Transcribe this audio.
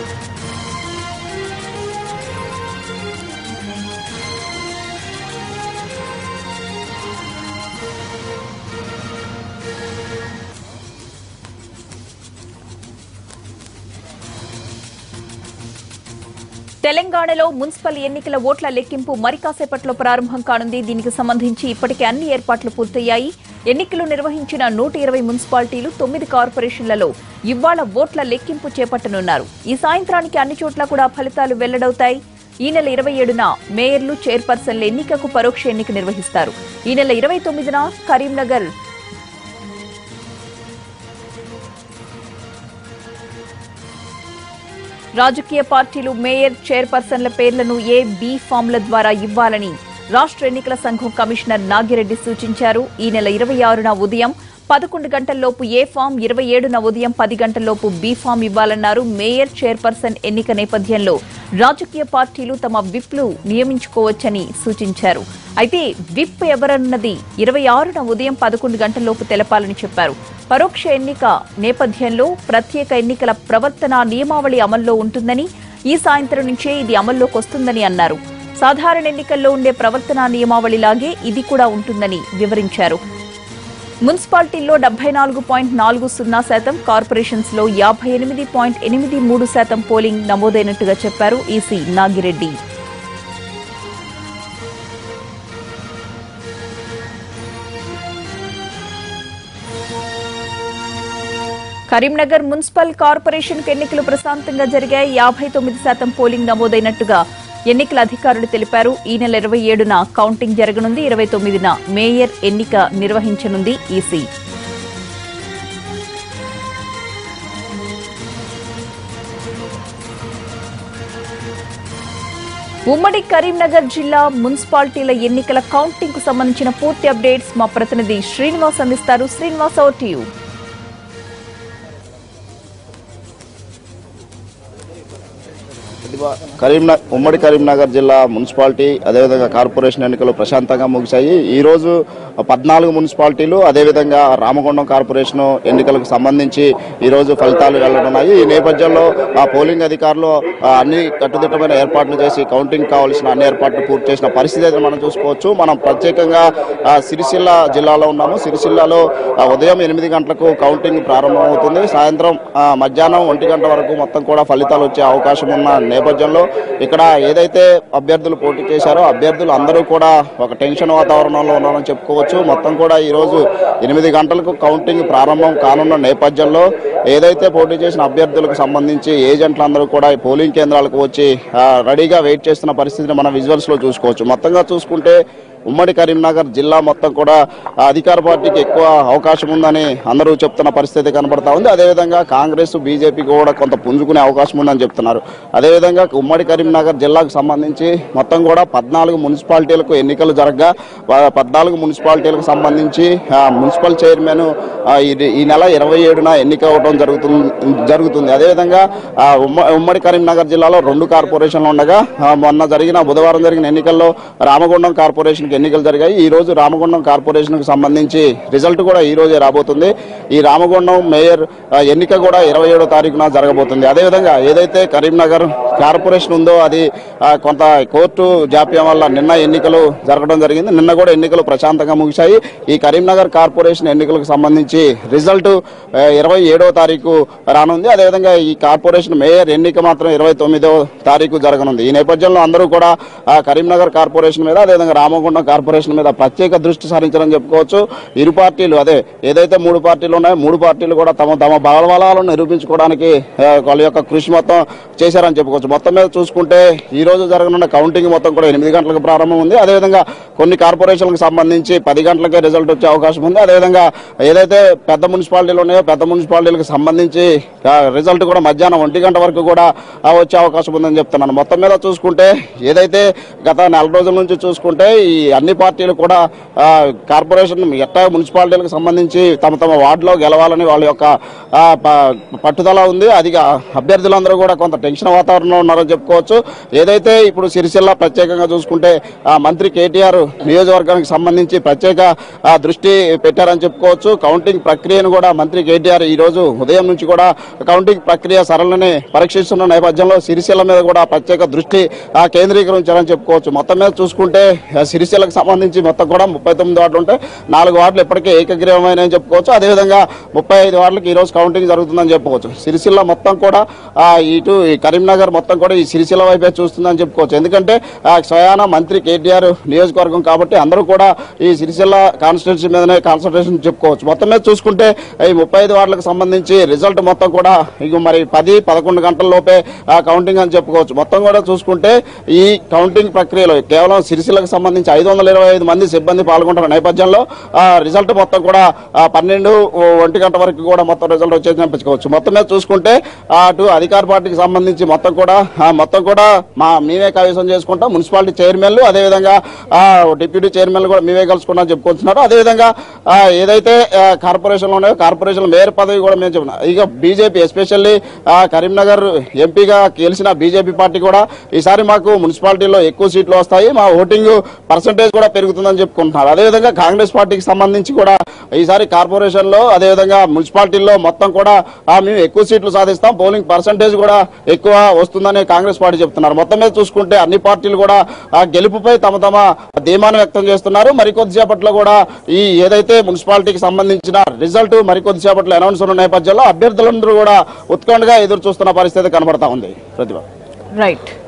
తెలంగాణలో మున్సిపల్ ఎన్నికల ఓట్ల లెక్కింపు మరి కాసేపట్లో ప్రారంభం కానుంది దీనికి సంబంధించి ఇప్పటికే అన్ని ఏర్పాట్లు పూర్తయ్యాయి ఎన్నికలు నిర్వహించిన నూట ఇరవై మున్సిపాలిటీలు తొమ్మిది కార్పొరేషన్లలో ఇవాళ ఓట్ల లెక్కింపు చేపట్టనున్నారు ఈ సాయంత్రానికి అన్ని చోట్ల కూడా ఫలితాలు వెల్లడవుతాయి ఈ నెల ఇరవై ఏడున మేయర్లు చైర్పర్సన్ల ఎన్నికకు పరోక్ష ఎన్నిక నిర్వహిస్తారు ఈ నెల ఇరవై తొమ్మిదిన కరీంనగర్ రాజకీయ పార్టీలు మేయర్ చైర్పర్సన్ల పేర్లను ఏ బి ఫామ్ల ద్వారా ఇవ్వాలని రాష్ట్ర ఎన్నికల సంఘం కమిషనర్ నాగిరెడ్డి సూచించారు ఈ నెల ఇరవై ఆరున ఉదయం పదకొండు గంటల్లోపు ఏ ఫామ్ ఇరవై ఏడున ఉదయం పది గంటల్లోపు బి ఫామ్ ఇవ్వాలన్నారు మేయర్ చైర్పర్సన్ ఎన్నిక నేపథ్యంలో రాజకీయ పార్టీలు తమ విప్లు నియమించుకోవచ్చని సూచించారు అయితే విప్ ఎవరన్నది ఇరవై ఆరున ఉదయం పదకొండు గంటల్లోపు తెలపాలని చెప్పారు పరోక్ష ఎన్నిక నేపథ్యంలో ప్రత్యేక ఎన్నికల ప్రవర్తన నియమావళి అమల్లో ఉంటుందని ఈ సాయంత్రం నుంచే ఇది అమల్లోకి వస్తుందని అన్నారు సాధారణ ఎన్నికల్లో ఉండే ప్రవర్తన నియమావళిలాగే ఇది కూడా ఉంటుందని వివరించారు మున్సిపాలిటీల్లో డెబ్బై నాలుగు పాయింట్ నాలుగు సున్నా శాతం కార్పొరేషన్స్ లో యాభై ఎనిమిది పాయింట్ ఎనిమిది మూడు శాతం పోలింగ్ నమోదైనట్టుగా చెప్పారు EC Nagireddy Karimnagar municipal corporation ఎన్నికలు ప్రశాంతంగా జరిగాయి యాభై తొమ్మిది శాతం పోలింగ్ నమోదైనట్టుగా ఎన్నికల అధికారులు తెలిపారు ఈ నెల ఇరవై ఏడున కౌంటింగ్ జరగనుంది ఇరవై తొమ్మిదిన మేయర్ ఎన్నిక నిర్వహించనుంది ఈసీ ఉమ్మడి కరీంనగర్ జిల్లా మున్సిపాలిటీల ఎన్నికల కౌంటింగ్ కు సంబంధించిన పూర్తి అప్డేట్స్ మా ప్రతినిధి శ్రీనివాస్ అందిస్తారు Srinivas over to you Karimnagar ఉమ్మడి కరీంనగర్ జిల్లా మున్సిపాలిటీ అదేవిధంగా కార్పొరేషన్ ఎన్నికలు ప్రశాంతంగా ముగిశాయి ఈ రోజు పద్నాలుగు మున్సిపాలిటీలు అదేవిధంగా రామగుండం కార్పొరేషన్ ఎన్నికలకు సంబంధించి ఈ రోజు ఫలితాలు వెల్లడున్నాయి ఈ నేపథ్యంలో ఆ పోలింగ్ అధికారులు ఆ, అన్ని కట్టుదిట్టమైన ఏర్పాట్లు చేసి కౌంటింగ్ కావాల్సిన అన్ని ఏర్పాట్లు పూర్తి చేసిన పరిస్థితి అయితే మనం చూసుకోవచ్చు మనం ప్రత్యేకంగా ఆ, సిరిసిల్ల జిల్లాలో ఉన్నాము సిరిసిల్లాలో ఆ, ఉదయం ఎనిమిది గంటలకు కౌంటింగ్ ప్రారంభమవుతుంది సాయంత్రం ఆ, మధ్యాహ్నం ఒంటి గంట వరకు మొత్తం కూడా ఫలితాలు వచ్చే అవకాశం ఉన్న నేపథ్యంలో ఇక్కడ ఏదైతే అభ్యర్థులు పోటీ చేశారో అభ్యర్థులు అందరూ కూడా ఒక టెన్షన్ వాతావరణంలో ఉన్నారని చెప్పుకోవచ్చు మొత్తం కూడా ఈ రోజు ఎనిమిది గంటలకు కౌంటింగ్ ప్రారంభం కానున్న నేపథ్యంలో ఏదైతే పోటీ చేసిన అభ్యర్థులకు సంబంధించి ఏజెంట్లందరూ కూడా ఈ పోలింగ్ కేంద్రాలకు వచ్చి ఆ, రెడీగా వెయిట్ చేస్తున్న పరిస్థితిని మనం విజువల్స్ లో చూసుకోవచ్చు మొత్తంగా చూసుకుంటే ఉమ్మడి కరీంనగర్ జిల్లా మొత్తం కూడా ఆ, అధికార పార్టీకి ఎక్కువ అవకాశం ఉందని అందరూ చెప్తున్న పరిస్థితి కనబడతా ఉంది అదేవిధంగా కాంగ్రెస్ బీజేపీ కూడా కొంత పుంజుకునే అవకాశం ఉందని చెప్తున్నారు అదేవిధంగా ఉమ్మడి కరీంనగర్ జిల్లాకు సంబంధించి మొత్తం కూడా పద్నాలుగు మున్సిపాలిటీలకు ఎన్నికలు జరగగా వా- పద్నాలుగు మున్సిపాలిటీలకు సంబంధించి ఆ, మున్సిపల్ చైర్మన్ ఆ, ఇది- ఈ నెల ఇరవై ఏడున ఎన్నిక అవడం జరుగుతుంది జరుగుతుంది అదేవిధంగా ఆ, ఉమ్మ- ఉమ్మడి కరీంనగర్ జిల్లాలో రెండు కార్పొరేషన్లు ఉండగా ఆ, మొన్న జరిగిన బుధవారం జరిగిన ఎన్నికల్లో రామగుండం కార్పొరేషన్కి ఎన్నికలు జరిగాయి ఈ రోజు రామగుండం కార్పొరేషన్కి సంబంధించి రిజల్ట్ కూడా ఈ రోజే రాబోతుంది ఈ రామగుండం మేయర్ ఆ, ఎన్నిక కూడా ఇరవై ఏడో తారీఖున జరగబోతుంది అదేవిధంగా ఏదైతే కరీంనగర్ కార్పొరేషన్ ఉందో అది ఆ, కొంత కోర్టు జాప్యం వల్ల నిన్న ఎన్నికలు జరగడం జరిగింది నిన్న కూడా ఎన్నికలు ప్రశాంతంగా ముగిశాయి ఈ కరీంనగర్ కార్పొరేషన్ ఎన్నికలకు సంబంధించి రిజల్ట్ ఇరవై ఏడవ తారీఖు రానుంది అదేవిధంగా ఈ కార్పొరేషన్ మేయర్ ఎన్నిక మాత్రం ఇరవై తొమ్మిదో తారీఖు జరగనుంది ఈ నేపథ్యంలో అందరూ కూడా ఆ, కరీంనగర్ కార్పొరేషన్ మీద అదేవిధంగా రామగుండం కార్పొరేషన్ మీద ప్రత్యేక దృష్టి సారించారని చెప్పుకోవచ్చు ఇరు పార్టీలు అదే ఏదైతే మూడు పార్టీలు ఉన్నాయో మూడు పార్టీలు కూడా తమ తమ బలబలాలను నిరూపించుకోవడానికి ఆ, వాళ్ళ యొక్క కృషి మొత్తం చేశారని చెప్పుకోవచ్చు మొత్తం మీద చూసుకుంటే ఈ రోజు జరగనున్న కౌంటింగ్ మొత్తం కూడా ఎనిమిది గంటలకు ప్రారంభం ఉంది అదేవిధంగా కొన్ని కార్పొరేషన్లకు సంబంధించి పది గంటలకే రిజల్ట్ వచ్చే అవకాశం ఉంది అదేవిధంగా ఏదైతే పెద్ద మున్సిపాలిటీలు ఉన్నాయో పెద్ద మున్సిపాలిటీలకు సంబంధించి ఆ, రిజల్ట్ కూడా మధ్యాహ్నం ఒంటి గంట వరకు కూడా ఆ, వచ్చే అవకాశం ఉందని చెప్తున్నాను మొత్తం మీద చూసుకుంటే ఏదైతే గత నెల రోజుల నుంచి చూసుకుంటే ఈ అన్ని పార్టీలు కూడా ఆ, కార్పొరేషన్ ఎట్టా మున్సిపాలిటీలకు సంబంధించి తమ తమ వార్డులో గెలవాలని వాళ్ళ యొక్క ఆ, ప- పట్టుదల ఉంది అది అభ్యర్థులందరూ కూడా కొంత టెన్షన్ వాతావరణంలో ఉన్నారని చెప్పుకోవచ్చు ఏదైతే ఇప్పుడు సిరిసిల్ల ప్రత్యేకంగా చూసుకుంటే ఆ, మంత్రి కేటీఆర్ నియోజకవర్గానికి సంబంధించి ప్రత్యేక ఆ, దృష్టి పెట్టారని చెప్పుకోవచ్చు కౌంటింగ్ ప్రక్రియను కూడా మంత్రి కేటీఆర్ ఈ రోజు ఉదయం నుంచి కూడా కౌంటింగ్ ప్రక్రియ సరళని పరీక్షిస్తున్న నేపథ్యంలో సిరిసిల్ల మీద కూడా ప్రత్యేక దృష్టి ఆ, కేంద్రీకరించారని చెప్పుకోవచ్చు మొత్తం మీద చూసుకుంటే ఆ, సిరిసిల్లకు సంబంధించి మొత్తం కూడా ముప్పై తొమ్మిది వార్డులు ఉంటే నాలుగు వార్డులు ఇప్పటికే ఏకగ్రీవమైన చెప్పుకోవచ్చు అదేవిధంగా ముప్పై ఐదు వార్డులకు ఈ రోజు కౌంటింగ్ జరుగుతుందని చెప్పుకోవచ్చు సిరిసిల్ల మొత్తం కూడా ఆ, ఇటు ఈ కరీంనగర్ మొత్తం కూడా ఈ సిరిసిల్ల వైపే చూస్తుందని చెప్పుకోవచ్చు ఎందుకంటే ఆ, స్వయాన మంత్రి కేటీఆర్ నియోజకవర్గం కాబట్టి అందరూ కూడా ఈ సిరిసిల్ల కాన్స్టిట్యున్సీ మీదనే కాన్సన్ట్రేషన్ చెప్పుకోవచ్చు మొత్తం మీద చూసుకుంటే ఈ ముప్పై ఐదు వార్డులకు సంబంధించి రిజల్ట్ మొత్తం కూడా ఇక మరి పది పదకొండు గంటల లోపే ఆ, కౌంటింగ్ అని చెప్పుకోవచ్చు మొత్తం కూడా చూసుకుంటే ఈ కౌంటింగ్ ప్రక్రియలో కేవలం సిరిసిల్లకు సంబంధించి ఐదు వందల ఇరవై ఐదు మంది సిబ్బంది పాల్గొంటున్న నేపథ్యంలో ఆ, రిజల్ట్ మొత్తం కూడా ఆ, పన్నెండు ఓ, ఒంటి గంట వరకు కూడా మొత్తం రిజల్ట్ వచ్చేసి చెప్పుకోవచ్చు మొత్తం మీద చూసుకుంటే ఆ, అటు అధికార పార్టీకి సంబంధించి మొత్తం కూడా ఆ, మొత్తం కూడా మా మేమే కైవసం చేసుకుంటాం మున్సిపాలిటీ చైర్మన్లు అదేవిధంగా ఆ, డిప్యూటీ చైర్మన్లు కూడా మేమే కలుసుకున్నాం చెప్పుకుంటున్నారు అదేవిధంగా ఆ, ఏదైతే ఆ, కార్పొరేషన్లు ఉన్నాయో కార్పొరేషన్ మేయర్ పదవి కూడా మేము చెప్తున్నాం ఇక బీజేపీ ఎస్పెషల్లీ కరీంనగర్ ఎంపీగా గెలిచిన బీజేపీ పార్టీ కూడా ఈసారి మాకు మున్సిపాలిటీలో ఎక్కువ సీట్లు వస్తాయి మా ఓటింగ్ పర్సంటేజ్ కూడా పెరుగుతుందని చెప్పుకుంటున్నారు అదేవిధంగా కాంగ్రెస్ పార్టీకి సంబంధించి కూడా ఈసారి కార్పొరేషన్లో అదేవిధంగా మున్సిపాలిటీల్లో మొత్తం కూడా ఆ, మేము ఎక్కువ సీట్లు సాధిస్తాం పోలింగ్ పర్సంటేజ్ కూడా ఎక్కువ వస్తుందని కాంగ్రెస్ పార్టీ చెప్తున్నారు మొత్తం మీద చూసుకుంటే అన్ని పార్టీలు కూడా ఆ గెలుపుపై తమ తమ ధీమాను వ్యక్తం చేస్తున్నారు మరికొద్దిసేపట్లో కూడా ఈ ఏదైతే మున్సిపాలిటీకి సంబంధించిన రిజల్ట్ మరికొద్దిసేపట్లో అనౌన్స్ ఉన్న నేపథ్యంలో అభ్యర్థులందరూ కూడా ఉత్కంఠగా ఎదురు చూస్తున్న పరిస్థితి కనబడతా ఉంది ప్రతిభ రైట్